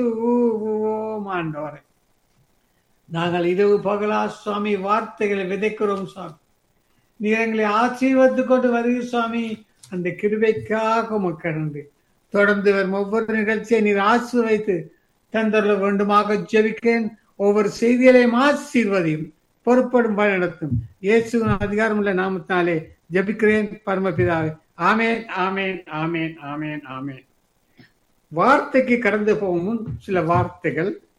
ஓம் ஆண்டவரே நாங்கள் இரவு பகலா சுவாமி வார்த்தைகளை விதைக்கிறோம் சுவாமி நீர் எங்களை ஆசீர்வத்து கொண்டு வருகிற சுவாமி அந்த கிருபைக்காக மக்களந்து தொடர்ந்து வரும் ஒவ்வொரு நிகழ்ச்சியை நீர் ஆசீர்வைத்து தந்தர வேண்டுமாக ஜெபிக்கிறேன் ஒவ்வொரு செய்திகளையும் ஆசீர்வதியும் பொறுப்படும் வழி நடத்தும் இயேசுவின் அதிகாரமுள்ள நாமத்தினாலே ஜெபிக்கிறேன் பரமபிதாவே ஆமேன் ஆமேன் ஆமேன் ஆமேன் ஆமேன் வார்த்தைக்கு கடந்து போகும் முன் சில வார்த்தைகள்